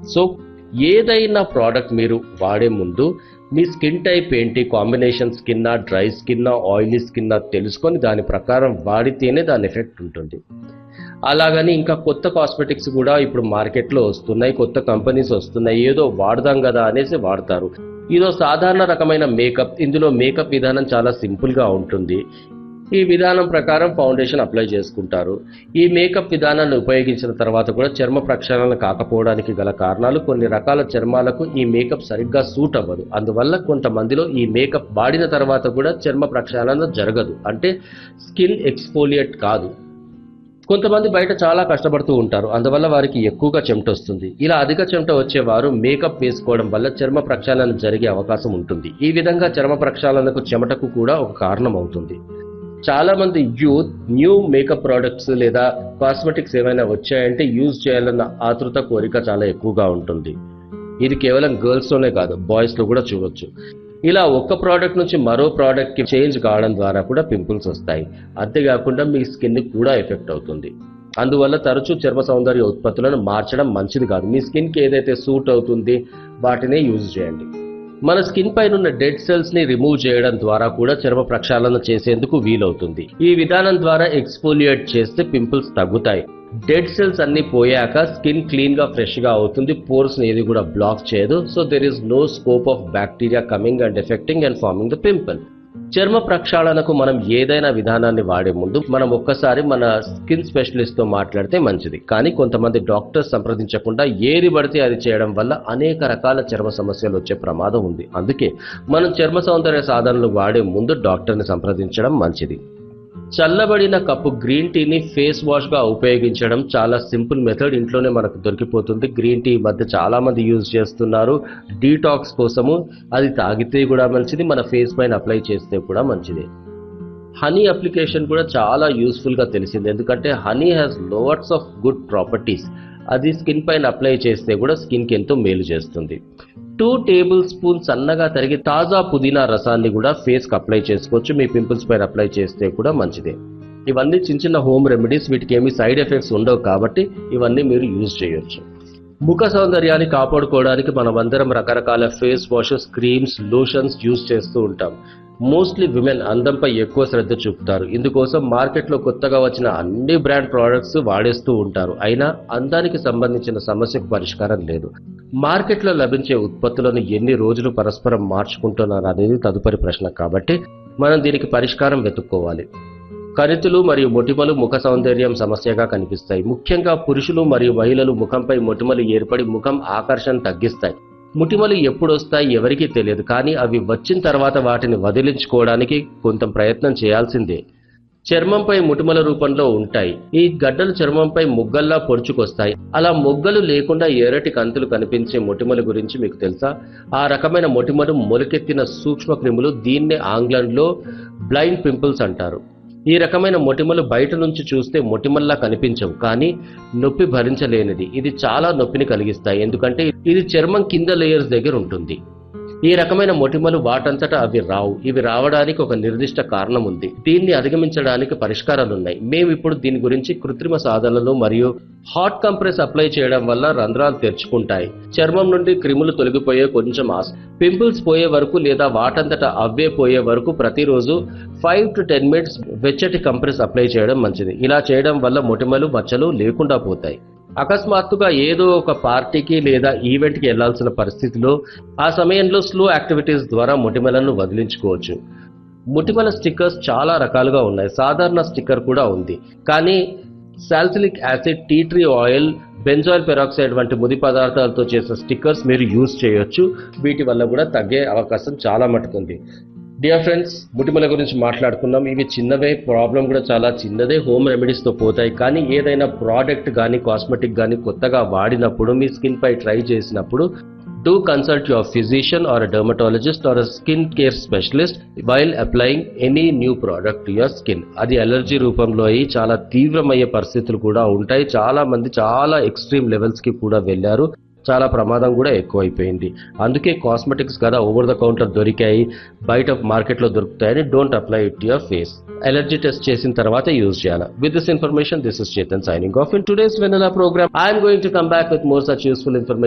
so ఏదైనా product మీరు వాడే ముందు మీ స్కిన్ టైప్ ఏంటి combination skin dry skin oily skin తెలుసుకొని దాని ప్రకారం వాడితేనే దాని ఎఫెక్ట్ ఉంటుంది అలాగని ఇంకా కొత్త కాస్మెటిక్స్ కూడా ఇప్పుడు మార్కెట్లో వస్తున్నాయి కొత్త కంపెనీస్ వస్తున్నాయి ఏదో వాడదాం కదా అనేసి వాడతారు ఇదో సాధారణ రకమైన మేకప్ ఇందులో మేకప్ విధానం చాలా సింపుల్ గా ఉంటుంది ఈ విధానం ప్రకారం ఫౌండేషన్ అప్లై చేసుకుంటారు ఈ మేకప్ విధానాన్ని ఉపయోగించిన తర్వాత కూడా చర్మ ప్రక్షాళన కాకపోవడానికి గల కారణాలు కొన్ని రకాల చర్మాలకు ఈ మేకప్ సరిగ్గా సూట్ అవ్వదు అందువల్ల కొంతమందిలో ఈ మేకప్ వాడిన తర్వాత కూడా చర్మ ప్రక్షాళన జరగదు అంటే స్కిన్ ఎక్స్ఫోలియేట్ కాదు కొంతమంది బయట చాలా కష్టపడుతూ ఉంటారు అందువల్ల వారికి ఎక్కువగా చెమట వస్తుంది ఇలా అధిక చెమట వచ్చేవారు మేకప్ వేసుకోవడం వల్ల చర్మ ప్రక్షాళన జరిగే అవకాశం ఉంటుంది ఈ విధంగా చర్మ ప్రక్షాళనకు చెమటకు కూడా ఒక కారణం అవుతుంది చాలా మంది యూత్ న్యూ మేకప్ ప్రోడక్ట్స్ లేదా కాస్మెటిక్స్ ఏమైనా వచ్చాయంటే యూజ్ చేయాలన్న ఆతృత కోరిక చాలా ఎక్కువగా ఉంటుంది ఇది కేవలం గర్ల్స్ లోనే కాదు బాయ్స్ లో కూడా చూడొచ్చు ఇలా ఒక్క ప్రోడక్ట్ నుంచి మరో ప్రోడక్ట్ కి చేంజ్ కావడం ద్వారా కూడా పింపుల్స్ వస్తాయి అంతేకాకుండా మీ స్కిన్ కూడా ఎఫెక్ట్ అవుతుంది అందువల్ల తరచూ చర్మ సౌందర్య ఉత్పత్తులను మార్చడం మంచిది కాదు మీ స్కిన్ కి ఏదైతే సూట్ అవుతుంది వాటినే యూజ్ చేయండి మన స్కిన్ పైన ఉన్న డెడ్ సెల్స్ ని రిమూవ్ చేయడం ద్వారా కూడా చర్మ ప్రక్షాళన చేసేందుకు వీలవుతుంది ఈ విధానం ద్వారా ఎక్స్ఫోలియేట్ చేస్తే పింపుల్స్ తగ్గుతాయి డెడ్ సెల్స్ అన్ని పోయాక స్కిన్ క్లీన్ గా ఫ్రెష్ గా అవుతుంది పోర్స్ ఏది కూడా బ్లాక్ చేయదు so there is no scope of bacteria coming and affecting and forming the pimple చర్మ ప్రక్షాళనకు మనం ఏదైనా విధానాన్ని వాడే ముందు మనం ఒక్కసారి మన స్కిన్ స్పెషలిస్ట్ తో మాట్లాడితే మంచిది కానీ కొంతమంది డాక్టర్స్ సంప్రదించకుండా ఏది పడితే అది చేయడం వల్ల అనేక రకాల చర్మ సమస్యలు వచ్చే ప్రమాదం ఉంది అందుకే మనం చర్మ సౌందర్య సాధనలు వాడే ముందు డాక్టర్ని సంప్రదించడం మంచిది చల్లబడిన కప్పు గ్రీన్ టీని ఫేస్ వాష్ గా ఉపయోగించడం చాలా సింపుల్ మెథడ్ ఇంట్లోనే మనకు దొరికిపోతుంది గ్రీన్ టీ ఈ మధ్య చాలా మంది యూజ్ చేస్తున్నారు డీటాక్స్ కోసము అది తాగితే కూడా మంచిది మన ఫేస్ పైన అప్లై చేస్తే కూడా మంచిది హనీ అప్లికేషన్ కూడా చాలా యూస్ఫుల్ గా తెలిసింది ఎందుకంటే honey has lovers of good properties అది స్కిన్ పైన అప్లై చేస్తే కూడా స్కిన్ కి ఎంతో మేలు చేస్తుంది టూ టేబుల్ స్పూన్ సన్నగా తరిగి తాజా పుదీనా రసాన్ని కూడా ఫేస్ కి అప్లై చేసుకోవచ్చు మీ పింపుల్స్ పైన అప్లై చేస్తే కూడా మంచిదే ఇవన్నీ చిన్న చిన్న హోమ్ రెమెడీస్ వీటికి ఏమీ సైడ్ ఎఫెక్ట్స్ ఉండవు కాబట్టి ఇవన్నీ మీరు యూజ్ చేయొచ్చు ముఖ సౌందర్యాన్ని కాపాడుకోవడానికి మనమందరం రకరకాల face washes creams lotions use చేస్తూ ఉంటాం మోస్ట్లీ విమెన్ అందంపై ఎక్కువ శ్రద్ధ చూపుతారు ఇందుకోసం మార్కెట్లో కొత్తగా వచ్చిన అన్ని బ్రాండ్ ప్రోడక్ట్స్ వాడేస్తూ ఉంటారు అయినా అందానికి సంబంధించిన సమస్యకు పరిష్కారం లేదు మార్కెట్లో లభించే ఉత్పత్తులను ఎన్ని రోజులు పరస్పరం మార్చుకుంటున్నారు అనేది తదుపరి ప్రశ్న కాబట్టి మనం దీనికి పరిష్కారం వెతుక్కోవాలి కణితులు మరియు మొటిమలు ముఖ సౌందర్యం సమస్యగా కనిపిస్తాయి ముఖ్యంగా పురుషులు మరియు మహిళలు ముఖంపై మొటిమలు ఏర్పడి ముఖం ఆకర్షణ తగ్గిస్తాయి ముటిమలు ఎప్పుడు వస్తాయి ఎవరికీ తెలియదు కానీ అవి వచ్చిన తర్వాత వాటిని వదిలించుకోవడానికి కొంత ప్రయత్నం చేయాల్సిందే చర్మంపై ముటిమల రూపంలో ఉంటాయి ఈ గడ్డలు చర్మంపై ముగ్గల్లా పొడుచుకొస్తాయి అలా మొగ్గలు లేకుండా ఎర్రటి కంతులు కనిపించే మొటిమల గురించి మీకు తెలుసా ఆ రకమైన మొటిమలు మొలకెత్తిన సూక్ష్మ క్రిములు దీన్నే ఆంగ్లంలో బ్లైండ్ పింపుల్స్ అంటారు ఈ రకమైన మొటిమలు బయట నుంచి చూస్తే మొటిమల్లా కనిపించవు కానీ నొప్పి భరించలేనిది ఇది చాలా నొప్పిని కలిగిస్తాయి ఎందుకంటే ఇది చర్మం కింద లేయర్స్ దగ్గర ఉంటుంది ఈ రకమైన మొటిమలు వాటంతటా అవి రావు ఇవి రావడానికి ఒక నిర్దిష్ట కారణం ఉంది దీన్ని అధిగమించడానికి పరిష్కారాలు ఉన్నాయి మేము ఇప్పుడు దీని గురించి కృత్రిమ సాధనలు మరియు హాట్ కంప్రెస్ అప్లై చేయడం వల్ల రంధ్రాలు తెరుచుకుంటాయి చర్మం నుండి క్రిములు తొలగిపోయే కొంచెం ఆస్ పింపుల్స్ పోయే వరకు లేదా వాటంతటా అవే పోయే వరకు ప్రతిరోజు ఫైవ్ టు టెన్ మినిట్స్ వెచ్చటి కంప్రెస్ అప్లై చేయడం మంచిది ఇలా చేయడం వల్ల మొటిమలు మచ్చలు లేకుండా పోతాయి అకస్మాత్తుగా ఏదో ఒక పార్టీకి లేదా ఈవెంట్కి వెళ్లాల్సిన పరిస్థితిలో ఆ సమయంలో స్లో యాక్టివిటీస్ ద్వారా మొటిమలను వదిలించుకోవచ్చు ముటిమల స్టిక్కర్స్ చాలా రకాలుగా ఉన్నాయి సాధారణ స్టిక్కర్ కూడా ఉంది కానీ salicylic acid tea tree oil benzoyl peroxide వంటి ముడి పదార్థాలతో చేసిన స్టిక్కర్స్ మీరు యూజ్ చేయొచ్చు వీటి వల్ల కూడా తగ్గే అవకాశం చాలా మటుకుంది డియర్ ఫ్రెండ్స్ ముటిమల గురించి మాట్లాడుకున్నాం ఇవి చిన్నవే ప్రాబ్లం కూడా చాలా చిన్నదే హోమ్ రెమెడీస్ తో పోతాయి కానీ ఏదైనా ప్రోడక్ట్ కానీ కాస్మెటిక్ కానీ కొత్తగా వాడినప్పుడు మీ స్కిన్ పై ట్రై చేసినప్పుడు do consult your physician or dermatologist or skin care specialist while applying any new product to your skin అది అలర్జీ రూపంలో అయ్యి చాలా తీవ్రమయ్యే పరిస్థితులు కూడా ఉంటాయి చాలా మంది చాలా ఎక్స్ట్రీమ్ లెవెల్స్ కి కూడా వెళ్ళారు చాలా ప్రమాదం కూడా ఎక్కువైపోయింది అందుకే కాస్మెటిక్స్ కదా ఓవర్ ద కౌంటర్ దొరికాయి బయట మార్కెట్లో దొరుకుతాయని don't apply it your face allergy test చేసిన తర్వాత యూజ్ చేయాలి with this information this is Chetan signing off in today's Vennela programme I'm going to come back with more such useful information